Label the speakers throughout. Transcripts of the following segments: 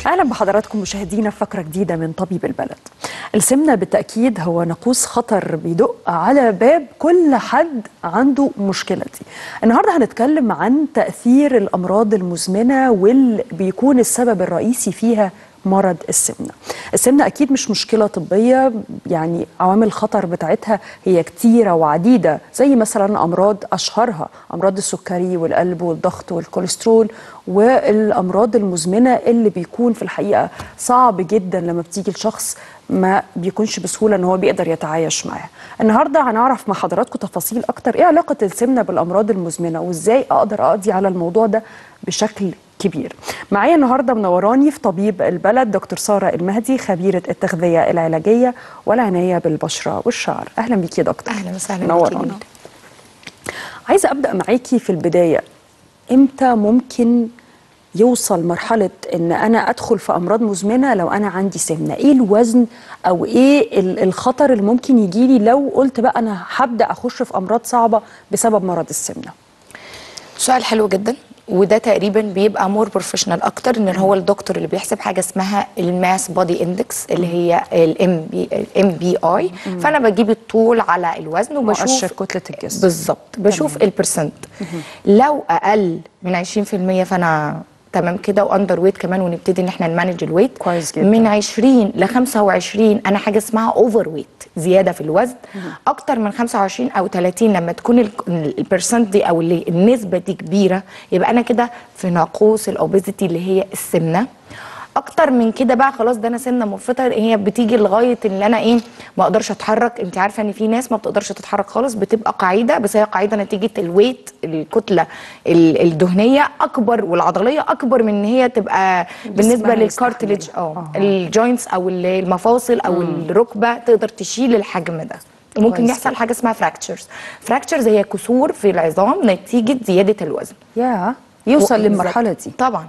Speaker 1: اهلا بحضراتكم مشاهدينا في فقره جديده من طبيب البلد. السمنه بالتاكيد هو ناقوس خطر بيدق على باب كل حد عنده مشكله دي. النهارده هنتكلم عن تاثير الامراض المزمنه واللي بيكون السبب الرئيسي فيها مرض السمنه. السمنه اكيد مش مشكله طبيه يعني عوامل الخطر بتاعتها هي كتيره وعديده زي مثلا امراض اشهرها امراض السكري والقلب والضغط والكوليسترول والامراض المزمنه اللي بيكون في الحقيقه صعب جدا لما بتيجي لشخص ما بيكونش بسهوله ان هو بيقدر يتعايش معاها. النهارده هنعرف مع حضراتكم تفاصيل اكتر ايه علاقه السمنه بالامراض المزمنه وازاي اقدر اقضي على الموضوع ده بشكل كبير. معايا النهارده منوراني في طبيب البلد دكتور ساره المهدي خبيره التغذيه العلاجيه والعنايه بالبشره والشعر. اهلا بيكي يا دكتور.
Speaker 2: اهلا وسهلا
Speaker 1: منوراني. عايزه ابدا معاكي في البدايه امتى ممكن يوصل مرحلة إن أنا أدخل في أمراض مزمنة لو أنا عندي سمنة، إيه الوزن أو إيه ال- الخطر اللي ممكن يجيلي لو قلت بقى أنا هبدأ أخش في أمراض صعبة بسبب مرض السمنة؟
Speaker 2: سؤال حلو جدا وده تقريبا بيبقى مور بروفيشنال اكتر ان هو الدكتور اللي بيحسب حاجه اسمها الماس بودي اندكس اللي هي الام بي الام بي اي فانا بجيب الطول على الوزن
Speaker 1: مؤشر
Speaker 2: وبشوف
Speaker 1: كتلة الجسم.
Speaker 2: بالظبط بشوف البرسنت لو اقل من 20% فانا تمام كده واندر ويت كمان ونبتدي ان احنا نمانج الويت
Speaker 1: كويس جدا.
Speaker 2: من 20 ل 25 انا حاجه اسمها اوفر ويت زياده في الوزن اكتر من 25 او 30 لما تكون ال- البرسنت دي او اللي النسبه دي كبيره يبقى انا كده في ناقوس الاوبيزيتي اللي هي السمنه اكتر من كده بقى خلاص ده انا سمنه مفرطه هي بتيجي لغايه ان انا ايه ما اقدرش اتحرك انت عارفه ان في ناس ما بتقدرش تتحرك خالص بتبقى قاعده بس هي قاعده نتيجه الويت الكتله ال- الدهنيه اكبر والعضليه اكبر من ان هي تبقى بالنسبه
Speaker 1: جسمها
Speaker 2: للكارتليج
Speaker 1: يستحملها.
Speaker 2: اه
Speaker 1: أها.
Speaker 2: الجوينتس او ال- المفاصل او الركبه تقدر تشيل الحجم ده وممكن
Speaker 1: كويس
Speaker 2: يحصل حاجه اسمها فراكتشرز فراكتشرز هي كسور في العظام نتيجه زياده الوزن
Speaker 1: يا يوصل
Speaker 2: و-
Speaker 1: للمرحلة
Speaker 2: بالظبط.
Speaker 1: دي
Speaker 2: طبعا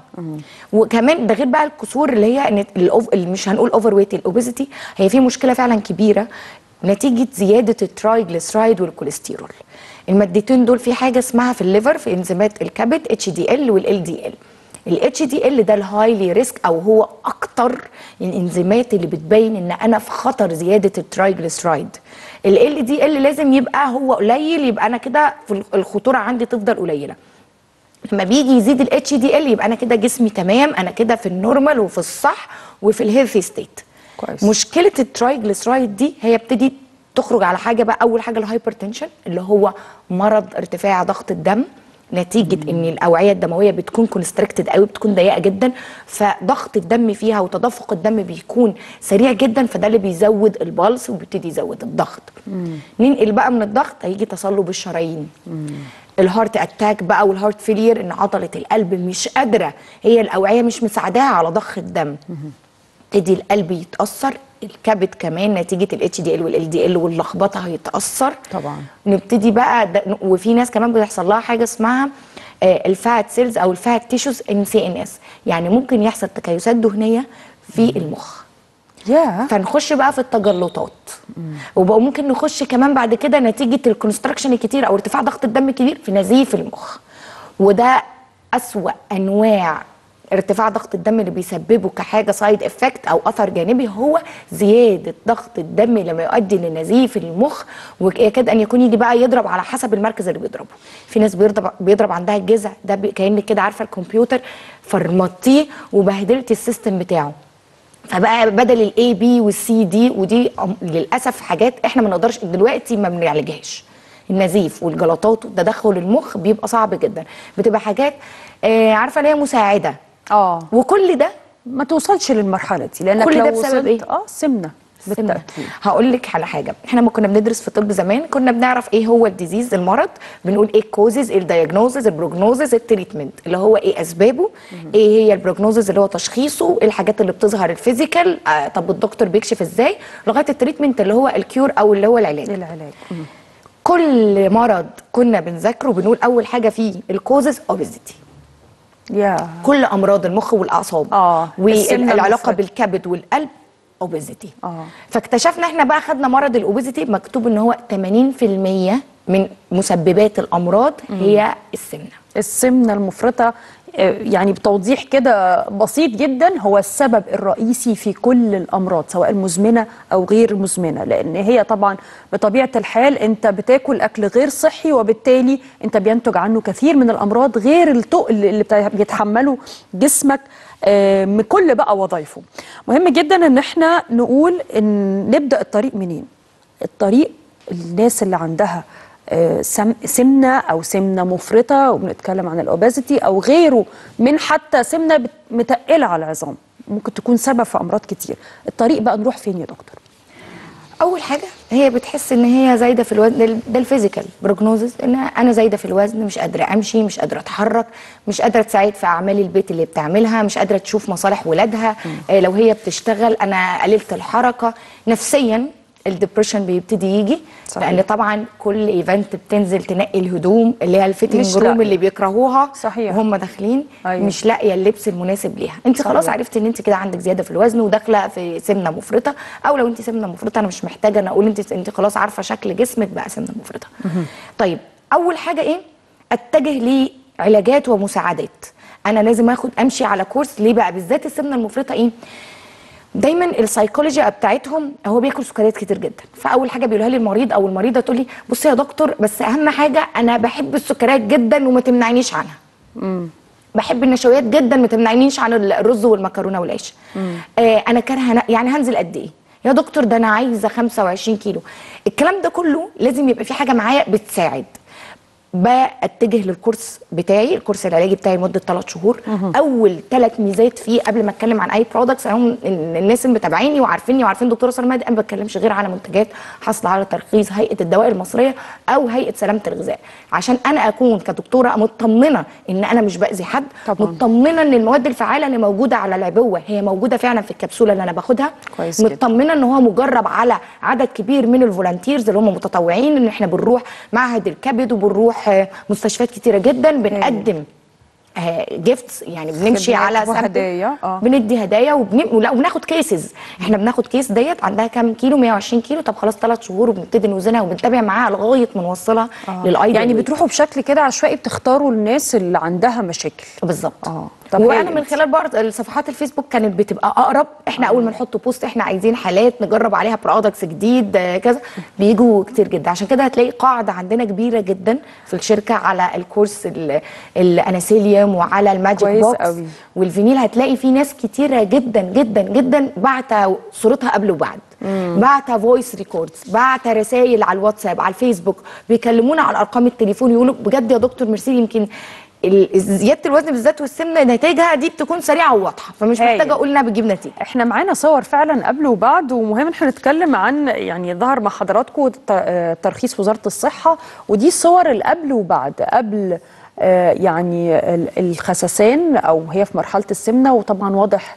Speaker 2: وكمان ده غير بقى الكسور اللي هي ان الأوف... اللي مش هنقول اوفر ويت الاوبيزيتي هي في مشكله فعلا كبيره نتيجه زياده الترايجليسرايد والكوليسترول المادتين دول في حاجه اسمها في الليفر في انزيمات الكبد اتش دي ال والال دي ال الاتش دي ال ده الهايلي ريسك او هو اكتر الانزيمات اللي بتبين ان انا في خطر زياده الترايجليسرايد ال دي ال لازم يبقى هو قليل يبقى انا كده في الخطوره عندي تفضل قليله لما بيجي يزيد الاتش دي ال يبقى انا كده جسمي تمام انا كده في النورمال وفي الصح وفي الهيلثي ستيت
Speaker 1: كويس.
Speaker 2: مشكله الترايجليسرايد دي هي بتدي تخرج على حاجه بقى اول حاجه الهايبرتنشن اللي هو مرض ارتفاع ضغط الدم نتيجه ان الاوعيه الدمويه بتكون كونستريكتد قوي بتكون ضيقه جدا فضغط الدم فيها وتدفق الدم بيكون سريع جدا فده اللي بيزود البلس وبيبتدي يزود الضغط ننقل بقى من الضغط هيجي تصلب الشرايين الهارت اتاك بقى والهارت فيلير ان عضله القلب مش قادره هي الاوعيه مش مساعداها على ضخ الدم يبتدي القلب يتاثر الكبد كمان نتيجه الاتش دي ال والال دي ال واللخبطه هيتاثر
Speaker 1: طبعا.
Speaker 2: نبتدي بقى ده وفي ناس كمان بيحصل لها حاجه اسمها آه، الفات سيلز او الفات تيشوز ان سي ان اس يعني ممكن يحصل تكيسات دهنيه في المخ
Speaker 1: يا
Speaker 2: فنخش بقى في التجلطات وبقى ممكن نخش كمان بعد كده نتيجه الكونستراكشن الكتير او ارتفاع ضغط الدم الكبير في نزيف المخ وده اسوا انواع ارتفاع ضغط الدم اللي بيسببه كحاجه سايد افكت او اثر جانبي هو زياده ضغط الدم لما يؤدي لنزيف المخ ويكاد ان يكون يجي بقى يضرب على حسب المركز اللي بيضربه في ناس بيضرب بيضرب عندها الجذع ده بي- كانك كده عارفه الكمبيوتر فرمطيه وبهدلتي السيستم بتاعه فبقى بدل الاي بي والسي دي ودي أم- للاسف حاجات احنا ما نقدرش دلوقتي ما بنعالجهاش النزيف والجلطات والتدخل المخ بيبقى صعب جدا بتبقى حاجات آه عارفه ان هي مساعده
Speaker 1: اه
Speaker 2: وكل ده
Speaker 1: ما توصلش للمرحلة دي لأنك
Speaker 2: كل
Speaker 1: لو
Speaker 2: ده بسبب
Speaker 1: وصلت
Speaker 2: إيه؟
Speaker 1: اه سمنة
Speaker 2: سمنة.
Speaker 1: بالتأكيد
Speaker 2: هقول لك على حاجه احنا لما كنا بندرس في طب زمان كنا بنعرف ايه هو الديزيز المرض بنقول ايه الكوزز ايه الدايجنوزز البروجنوزز التريتمنت اللي هو ايه اسبابه ايه هي البروجنوزز اللي هو تشخيصه ايه الحاجات اللي بتظهر الفيزيكال آه طب الدكتور بيكشف ازاي لغايه التريتمنت اللي هو الكيور او اللي هو العلاج
Speaker 1: العلاج مم.
Speaker 2: كل مرض كنا بنذاكره بنقول اول حاجه فيه الكوزز اوبيزيتي
Speaker 1: يا
Speaker 2: كل امراض المخ والاعصاب
Speaker 1: آه، السمنة
Speaker 2: والعلاقه
Speaker 1: المفرطة.
Speaker 2: بالكبد والقلب اوبيزيتي
Speaker 1: آه.
Speaker 2: فاكتشفنا احنا بقى خدنا مرض الاوبيزيتي مكتوب ان هو 80% من مسببات الامراض هي السمنه
Speaker 1: السمنه المفرطه آه، يعني بتوضيح كده بسيط جدا هو السبب الرئيسي في كل الامراض سواء المزمنه او غير مزمنه لان هي طبعا بطبيعه الحال انت بتاكل اكل غير صحي وبالتالي انت بينتج عنه كثير من الامراض غير التقل اللي بتا- بيتحمله جسمك آه، من كل بقى وظائفه مهم جدا ان احنا نقول ان نبدا الطريق منين الطريق الناس اللي عندها آه، سم- سمنه او سمنه مفرطه وبنتكلم عن الاوبازيتي او غيره من حتى سمنه بت- متقله على العظام ممكن تكون سبب في امراض كتير الطريق بقى نروح فين يا دكتور
Speaker 2: اول حاجه هي بتحس ان هي زايده في الوزن ده ال- ده الفيزيكال بروجنوزس ان انا زايده في الوزن مش قادره امشي مش قادره اتحرك مش قادره تساعد في اعمال البيت اللي بتعملها مش قادره تشوف مصالح ولادها آه لو هي بتشتغل انا قللت الحركه نفسيا الدبريشن بيبتدي يجي
Speaker 1: صحيح.
Speaker 2: لان طبعا كل ايفنت بتنزل تنقي الهدوم اللي هي الفيتنج
Speaker 1: مش
Speaker 2: روم
Speaker 1: لاقية.
Speaker 2: اللي بيكرهوها
Speaker 1: صحيح.
Speaker 2: وهم داخلين
Speaker 1: أيوة.
Speaker 2: مش لاقيه اللبس المناسب ليها انت خلاص
Speaker 1: صحيح.
Speaker 2: عرفتي ان انت كده عندك زياده في الوزن وداخله في سمنه مفرطه او لو انت سمنه مفرطه انا مش محتاجه انا اقول انت انت خلاص عارفه شكل جسمك بقى سمنه مفرطه طيب اول حاجه ايه اتجه لعلاجات ومساعدات انا لازم اخد امشي على كورس ليه بقى بالذات السمنه المفرطه ايه دايما السايكولوجي بتاعتهم هو بياكل سكريات كتير جدا فاول حاجه بيقولها لي المريض او المريضه تقول لي بصي يا دكتور بس اهم حاجه انا بحب السكريات جدا وما تمنعنيش عنها بحب النشويات جدا ما تمنعنيش عن الرز والمكرونه والعيش آه انا كارهه ن- يعني هنزل قد ايه يا دكتور ده انا عايزه 25 كيلو الكلام ده كله لازم يبقى في حاجه معايا بتساعد باتجه للكورس بتاعي الكورس العلاجي بتاعي لمده ثلاث شهور اول ثلاث ميزات فيه قبل ما اتكلم عن اي برودكتس هم الناس اللي متابعيني وعارفيني وعارفين دكتوره سلمى مهدي انا ما بتكلمش غير على منتجات حاصله على ترخيص هيئه الدواء المصريه او هيئه سلامه الغذاء عشان انا اكون كدكتوره مطمنه ان انا مش باذي حد
Speaker 1: طبعاً.
Speaker 2: مطمنه ان المواد الفعاله اللي موجوده على العبوه هي موجوده فعلا في الكبسوله اللي انا باخدها
Speaker 1: كويس جدا.
Speaker 2: مطمنه ان هو مجرب على عدد كبير من الفولنتيرز اللي هم متطوعين ان احنا بنروح معهد الكبد وبنروح آه، مستشفيات كتيره جدا بنقدم جيفتس يعني بنمشي
Speaker 1: خدمات
Speaker 2: على sample.
Speaker 1: وهدايا، آه.
Speaker 2: بندي هدايا وبن... ولا وبناخد كيسز احنا بناخد كيس ديت عندها كام كيلو 120 كيلو طب خلاص ثلاث شهور وبنبتدي نوزنها وبنتابع معاها لغايه ما نوصلها للايدل
Speaker 1: يعني بتروحوا بشكل كده عشوائي بتختاروا الناس اللي عندها مشاكل
Speaker 2: بالظبط
Speaker 1: اه طب
Speaker 2: وانا
Speaker 1: هايل.
Speaker 2: من خلال برضه صفحات الفيسبوك كانت بتبقى اقرب احنا اول ما نحط بوست احنا عايزين حالات نجرب عليها برودكتس جديد آه، كذا بيجوا كتير جدا عشان كده هتلاقي قاعده عندنا كبيره جدا في الشركه على الكورس ال- الاناسيليوم وعلى الماجيك
Speaker 1: كويس
Speaker 2: بوكس
Speaker 1: قوي.
Speaker 2: والفينيل هتلاقي فيه ناس كتيره جدا جدا جدا بعت صورتها قبل وبعد بعت فويس ريكوردز بعت رسائل على الواتساب على الفيسبوك بيكلمونا على ارقام التليفون يقولوا بجد يا دكتور ميرسي يمكن ال- زياده الوزن بالذات والسمنه نتائجها دي بتكون سريعه وواضحه فمش
Speaker 1: هايل.
Speaker 2: محتاجه اقول انها بتجيب نتيجه
Speaker 1: احنا معانا صور فعلا قبل وبعد ومهم احنا نتكلم عن يعني ظهر مع حضراتكم ت- آه، ترخيص وزاره الصحه ودي صور القبل وبعد قبل آه، يعني ال- الخسسان او هي في مرحله السمنه وطبعا واضح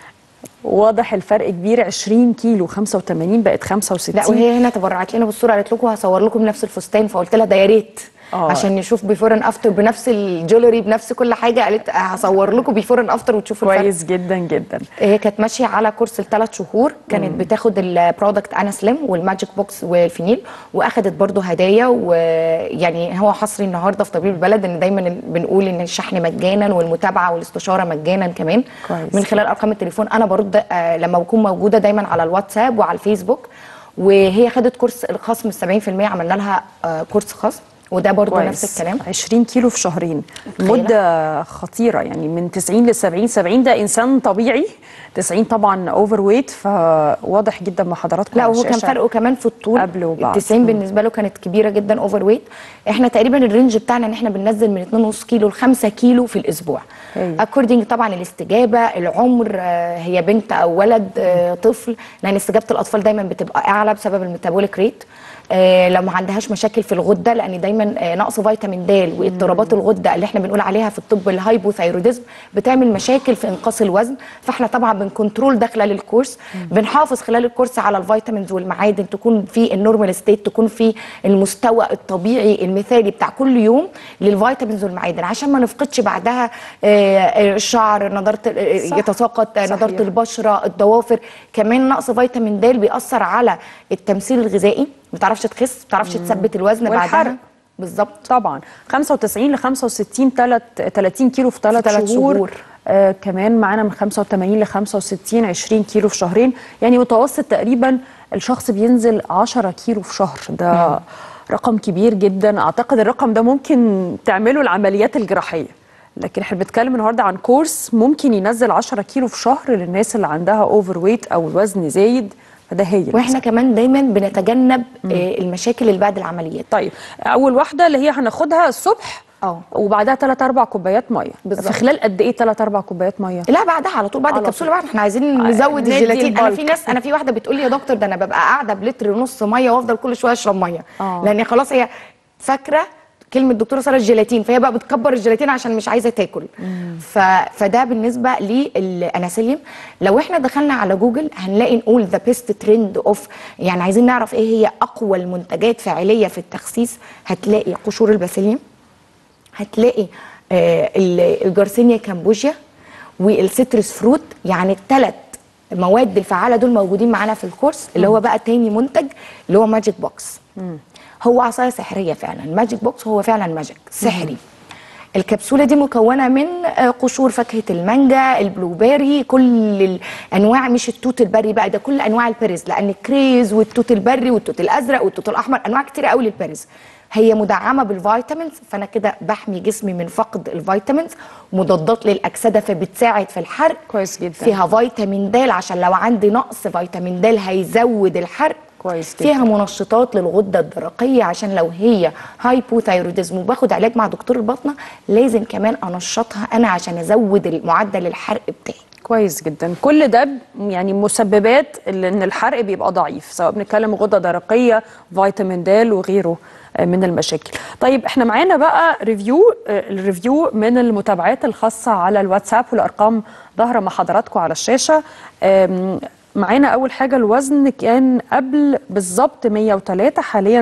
Speaker 1: واضح الفرق كبير 20 كيلو 85 بقت 65
Speaker 2: لا وهي هنا تبرعت لنا بالصوره قالت لكم هصور لكم نفس الفستان فقلت لها ده يا ريت
Speaker 1: آه.
Speaker 2: عشان نشوف بيفور ان افتر بنفس الجولري بنفس كل حاجه قالت هصور لكم بيفور ان افتر وتشوفوا الفرق
Speaker 1: كويس جدا جدا
Speaker 2: هي كانت ماشيه على كورس لثلاث شهور كانت بتاخد البرودكت انا سليم والماجيك بوكس والفينيل واخدت برضو هدايا ويعني هو حصري النهارده في طبيب البلد ان دايما بنقول ان الشحن مجانا والمتابعه والاستشاره مجانا كمان
Speaker 1: كويس
Speaker 2: من خلال ارقام التليفون انا برد آه، لما بكون موجوده دايما على الواتساب وعلى الفيسبوك وهي خدت كورس الخصم 70% عملنا لها آه، كورس خاص وده برضو نفس الكلام
Speaker 1: 20 كيلو في شهرين
Speaker 2: متخيلة؟
Speaker 1: مدة خطيرة يعني من 90 ل 70 70 ده إنسان طبيعي 90 طبعا أوفر ويت فواضح جدا مع حضراتكم
Speaker 2: لا
Speaker 1: على
Speaker 2: وهو كان
Speaker 1: الشاشة.
Speaker 2: فرقه كمان في الطول
Speaker 1: قبل وبعد.
Speaker 2: 90 بالنسبه له كانت كبيره جدا اوفر ويت احنا تقريبا الرينج بتاعنا ان احنا بننزل من 2.5 كيلو ل 5 كيلو في الاسبوع
Speaker 1: أيوة.
Speaker 2: اكوردنج طبعا الاستجابه العمر آه، هي بنت او ولد آه، طفل لان استجابه الاطفال دايما بتبقى اعلى بسبب الميتابوليك ريت آه، لو ما عندهاش مشاكل في الغده لان دايما آه، نقص فيتامين د واضطرابات الغده اللي احنا بنقول عليها في الطب الهايبوثايروديزم بتعمل مشاكل في انقاص الوزن فاحنا طبعا بنكنترول ده خلال الكورس بنحافظ خلال الكورس على الفيتامينز والمعادن تكون في النورمال ستيت تكون في المستوى الطبيعي المثالي بتاع كل يوم للفيتامينز والمعادن عشان ما نفقدش بعدها آه، الشعر نضاره آه،
Speaker 1: صح.
Speaker 2: يتساقط آه،
Speaker 1: صحيح.
Speaker 2: نضاره البشره الضوافر كمان نقص فيتامين د بيأثر على التمثيل الغذائي ما بتعرفش تخس ما بتعرفش تثبت الوزن
Speaker 1: والحرق.
Speaker 2: بعدها بالظبط
Speaker 1: طبعا 95 ل 65 تلت 30 كيلو في ثلاث
Speaker 2: تلات
Speaker 1: شهور,
Speaker 2: شهور.
Speaker 1: آه كمان معانا من 85 ل 65 20 كيلو في شهرين يعني متوسط تقريبا الشخص بينزل 10 كيلو في شهر ده رقم كبير جدا اعتقد الرقم ده ممكن تعمله العمليات الجراحيه لكن احنا بنتكلم النهارده عن كورس ممكن ينزل 10 كيلو في شهر للناس اللي عندها اوفر ويت او الوزن زايد فده هايل
Speaker 2: واحنا كمان دايما بنتجنب آه، المشاكل اللي بعد العمليات
Speaker 1: طيب اول واحده اللي هي هناخدها الصبح
Speaker 2: اه.
Speaker 1: وبعدها 3 4 كوبايات ميه
Speaker 2: بالظبط.
Speaker 1: في خلال قد ايه 3 4 كوبايات ميه
Speaker 2: لا بعدها على طول بعد
Speaker 1: على
Speaker 2: الكبسوله
Speaker 1: طول.
Speaker 2: بعد احنا عايزين
Speaker 1: آه،
Speaker 2: نزود
Speaker 1: ندي
Speaker 2: الجيلاتين انا في
Speaker 1: البلك.
Speaker 2: ناس انا في واحده بتقول لي يا دكتور ده انا ببقى قاعده بلتر ونص ميه وافضل كل شويه اشرب ميه
Speaker 1: آه.
Speaker 2: لان خلاص هي فاكره كلمه دكتوره ساره الجيلاتين فهي بقى بتكبر الجيلاتين عشان مش عايزه تاكل ف... فده بالنسبه للاناسيليوم لو احنا دخلنا على جوجل هنلاقي نقول ذا بيست ترند اوف يعني عايزين نعرف ايه هي اقوى المنتجات فاعليه في التخسيس هتلاقي قشور الباسيليوم هتلاقي آه، ال- الجارسينيا كامبوجيا والسيترس فروت يعني الثلاث مواد الفعاله دول موجودين معانا في الكورس اللي هو بقى تاني منتج اللي هو ماجيك بوكس هو عصايه سحريه فعلا ماجيك بوكس هو فعلا ماجيك سحري الكبسوله دي مكونه من آه، قشور فاكهه المانجا البلوبيري كل الانواع مش التوت البري بقى ده كل انواع البريز لان الكريز والتوت البري والتوت الازرق والتوت الاحمر انواع كتير قوي للبريز هي مدعمه بالفيتامينز فانا كده بحمي جسمي من فقد الفيتامينز مضادات للاكسده فبتساعد في الحرق
Speaker 1: كويس جدا.
Speaker 2: فيها فيتامين د عشان لو عندي نقص فيتامين د هيزود الحرق
Speaker 1: كويس جدا.
Speaker 2: فيها منشطات للغده الدرقيه عشان لو هي هايبوثايروديزم وباخد علاج مع دكتور الباطنه لازم كمان انشطها انا عشان ازود معدل الحرق بتاعي
Speaker 1: كويس جدا كل ده ب- يعني مسببات اللي ان الحرق بيبقى ضعيف سواء بنتكلم غده درقيه فيتامين د وغيره آه، من المشاكل طيب احنا معانا بقى ريفيو آه، الريفيو من المتابعات الخاصه على الواتساب والارقام ظاهره مع حضراتكم على الشاشه آم، معانا اول حاجه الوزن كان قبل بالظبط 103 حاليا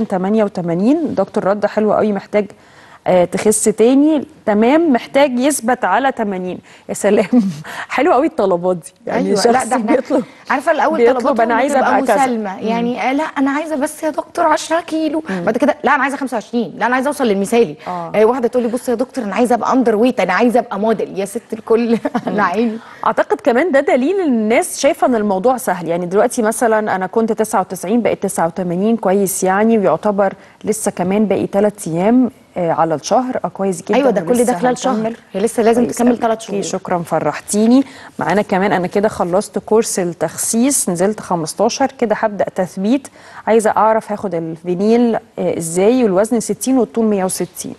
Speaker 1: 88 دكتور رد حلو قوي محتاج آه، تخس تاني تمام محتاج يثبت على 80 يا سلام حلو قوي الطلبات دي يعني
Speaker 2: أيوة،
Speaker 1: شخص
Speaker 2: لا ده احنا
Speaker 1: بيطلب
Speaker 2: عارفه الاول
Speaker 1: بيطلب
Speaker 2: طلباتهم
Speaker 1: انا عايزه
Speaker 2: بتبقى
Speaker 1: ابقى كذا
Speaker 2: مسالمه يعني آه لا انا عايزه بس يا دكتور 10 كيلو بعد كده لا انا عايزه 25 لا انا عايزه اوصل للمثالي
Speaker 1: آه.
Speaker 2: آه. واحده تقول لي بص يا دكتور انا عايزه ابقى اندر ويت انا عايزه ابقى موديل يا ست الكل انا عيني
Speaker 1: اعتقد كمان ده دليل ان الناس شايفه ان الموضوع سهل يعني دلوقتي مثلا انا كنت 99 بقيت 89 كويس يعني ويعتبر لسه كمان باقي 3 ايام آه، على الشهر اه كويس جدا
Speaker 2: ايوه ده كل ده
Speaker 1: ولسه
Speaker 2: خلال شهر
Speaker 1: هنكمل.
Speaker 2: هي لسه لازم
Speaker 1: كويس
Speaker 2: تكمل
Speaker 1: أوي.
Speaker 2: 3
Speaker 1: أوكي،
Speaker 2: شهور
Speaker 1: شكرا فرحتيني معانا كمان انا كده خلصت كورس التخسيس نزلت 15 كده هبدا تثبيت عايزه اعرف هاخد الفينيل آه، ازاي والوزن 60 والطول 160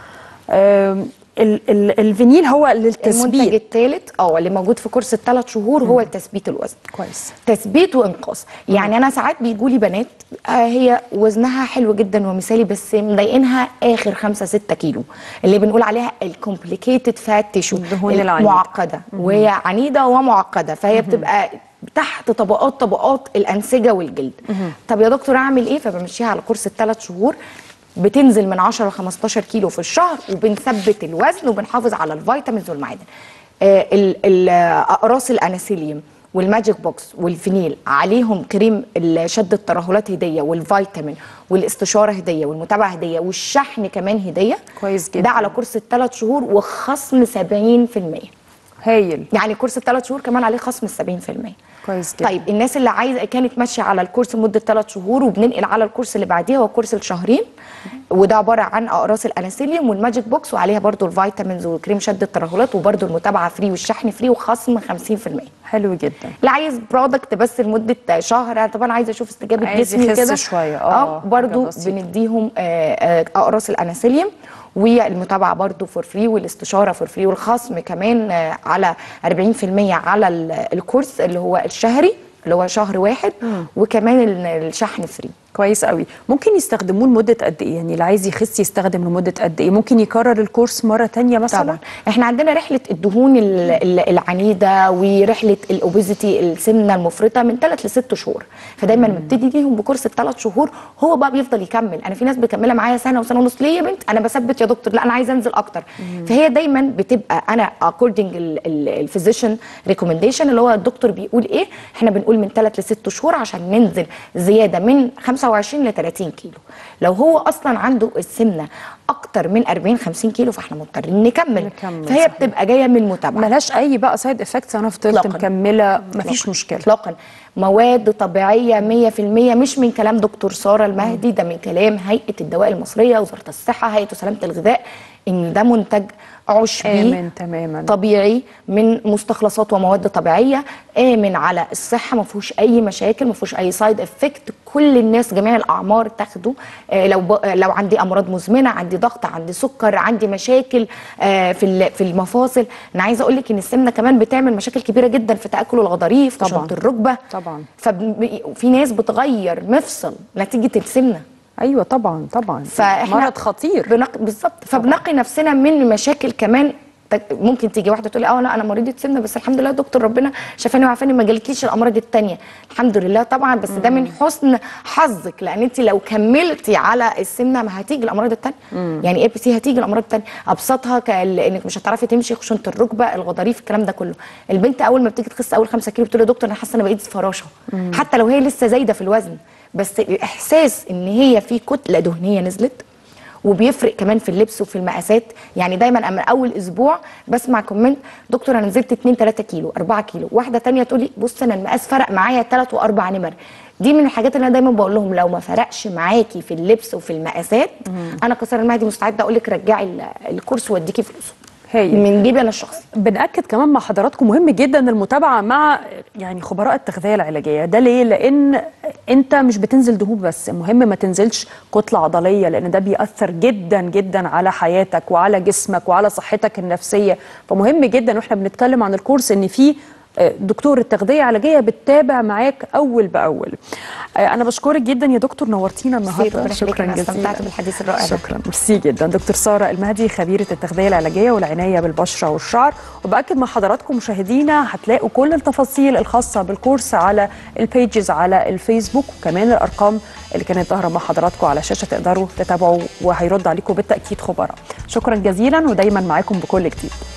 Speaker 1: آم، ال- ال- الفينيل هو
Speaker 2: المنتج
Speaker 1: للتثبيت
Speaker 2: الثالث اه اللي موجود في كورس الثلاث شهور هو تثبيت الوزن
Speaker 1: كويس
Speaker 2: تثبيت وانقاص يعني انا ساعات بيجوا لي بنات آه هي وزنها حلو جدا ومثالي بس مضايقينها اخر 5 6 كيلو اللي بنقول عليها الكومبليكيتد فات تيشو
Speaker 1: الدهون العنيدة.
Speaker 2: معقده وهي عنيده ومعقده فهي بتبقى تحت طبقات طبقات الانسجه والجلد طب يا دكتور اعمل ايه فبمشيها على كورس الثلاث شهور بتنزل من 10 ل 15 كيلو في الشهر وبنثبت الوزن وبنحافظ على الفيتامينز والمعادن آه، ال- ال- آه، اقراص الاناسيليوم والماجيك بوكس والفينيل عليهم كريم ال- شد الترهلات هديه والفيتامين والاستشاره هديه والمتابعه هديه والشحن كمان هديه
Speaker 1: كويس جدا.
Speaker 2: ده على كورس الثلاث شهور وخصم 70%
Speaker 1: هايل
Speaker 2: يعني كورس الثلاث شهور كمان عليه خصم 70%
Speaker 1: كويس جدا
Speaker 2: طيب الناس اللي عايزه كانت ماشيه على الكورس لمده ثلاث شهور وبننقل على الكورس اللي بعديها هو كورس الشهرين وده عباره عن اقراص الاناسيليوم والماجيك بوكس وعليها برضو الفيتامينز وكريم شد الترهلات وبرضو المتابعه فري والشحن فري وخصم 50%
Speaker 1: حلو جدا
Speaker 2: اللي عايز برودكت بس لمده شهر طبعا عايزه اشوف استجابه
Speaker 1: عايز
Speaker 2: جسمي
Speaker 1: يخس
Speaker 2: كده
Speaker 1: شوية، آه،
Speaker 2: اه برضو
Speaker 1: حاجة بسيطة.
Speaker 2: بنديهم آه، آه، اقراص الاناسيليوم والمتابعه برضو فور فري والاستشاره فور فري والخصم كمان آه، على 40% على ال- الكورس اللي هو الشهري اللي هو شهر واحد وكمان ال- الشحن فري
Speaker 1: كويس قوي ممكن يستخدموه لمده قد ايه يعني اللي عايز يخس يستخدم لمده قد ايه ممكن يكرر الكورس مره تانية مثلا
Speaker 2: طبعا احنا عندنا رحله الدهون ال- ال- العنيده ورحله الاوبيزيتي السمنه المفرطه من ثلاث لست شهور فدايما بنبتدي ليهم بكورس الثلاث شهور هو بقى بيفضل يكمل انا في ناس بكملها معايا سنه وسنه ونص ليه يا بنت انا بثبت يا دكتور لا انا عايزه انزل اكتر فهي دايما بتبقى انا اكوردنج الفيزيشن ريكومنديشن اللي هو الدكتور بيقول ايه احنا بنقول من ثلاث لست شهور عشان ننزل زياده من 25 ل 30 كيلو لو هو اصلا عنده السمنه اكتر من 40 50 كيلو فاحنا مضطرين نكمل,
Speaker 1: نكمل،
Speaker 2: فهي
Speaker 1: صحيح.
Speaker 2: بتبقى جايه من متابعه
Speaker 1: ملهاش اي بقى سايد افكتس انا فضلت
Speaker 2: إطلاقاً.
Speaker 1: مكمله مفيش مشكله
Speaker 2: اطلاقا مواد طبيعيه 100% مش من كلام دكتور ساره المهدي ده من كلام هيئه الدواء المصريه وزاره الصحه هيئه سلامه الغذاء ان ده منتج عشبي
Speaker 1: آمن تماما
Speaker 2: طبيعي من مستخلصات ومواد طبيعيه امن على الصحه ما فيهوش اي مشاكل ما فيهوش اي سايد افكت كل الناس جميع الاعمار تاخده آه لو ب... لو عندي امراض مزمنه عندي ضغط عندي سكر عندي مشاكل آه في ال- في المفاصل انا عايزه اقول لك ان السمنه كمان بتعمل مشاكل كبيره جدا في تاكل الغضاريف
Speaker 1: طبعاً.
Speaker 2: خشونه الركبه
Speaker 1: طبعاً.
Speaker 2: ففي ناس بتغير مفصل نتيجه السمنه
Speaker 1: ايوه طبعا طبعا
Speaker 2: فاحنا
Speaker 1: مرض خطير
Speaker 2: بنق... بالظبط فبنقي نفسنا من مشاكل كمان تك- ممكن تيجي واحده تقول لي اه لا انا مريضه سمنه بس الحمد لله دكتور ربنا شافاني وعافاني ما جالكيش الامراض التانية الحمد لله طبعا بس ده من حسن حظك لان انت لو كملتي على السمنه ما هتيجي الامراض التانية يعني اي بي سي هتيجي الامراض التانية ابسطها كال- انك مش هتعرفي تمشي خشونه الركبه الغضاريف الكلام ده كله البنت اول ما بتيجي تخس اول 5 كيلو بتقول يا دكتور انا حاسه انا بقيت فراشه حتى لو هي لسه زايده في الوزن بس الاحساس ان هي في كتله دهنيه نزلت وبيفرق كمان في اللبس وفي المقاسات يعني دايما اما اول اسبوع بسمع كومنت دكتور انا نزلت 2 3 كيلو 4 كيلو واحده تانية تقول لي بص انا المقاس فرق معايا 3 و4 نمر دي من الحاجات اللي انا دايما بقول لهم لو ما فرقش معاكي في اللبس وفي المقاسات انا كسر المهدي مستعده اقول لك رجعي ال- الكورس واديكي فلوسه
Speaker 1: هايل.
Speaker 2: من جيبي انا الشخصي
Speaker 1: بنأكد كمان مع حضراتكم مهم جدا المتابعة مع يعني خبراء التغذية العلاجية ده ليه؟ لأن أنت مش بتنزل دهون بس مهم ما تنزلش كتلة عضلية لأن ده بيأثر جدا جدا على حياتك وعلى جسمك وعلى صحتك النفسية فمهم جدا واحنا بنتكلم عن الكورس إن في آه، دكتور التغذية العلاجية بتتابع معاك أول بأول آه، أنا بشكرك جدا يا دكتور نورتينا النهاردة
Speaker 2: ربنا يخليك، أنا استمتعت بالحديث الرائع ده.
Speaker 1: شكرا ميرسي جدا دكتور ساره المهدي خبيره التغذيه العلاجيه والعنايه بالبشره والشعر وباكد مع حضراتكم مشاهدينا هتلاقوا كل التفاصيل الخاصه بالكورس على البيجز على الفيسبوك وكمان الارقام اللي كانت ظاهره مع حضراتكم على الشاشه تقدروا تتابعوا وهيرد عليكم بالتاكيد خبراء شكرا جزيلا ودايما معاكم بكل جديد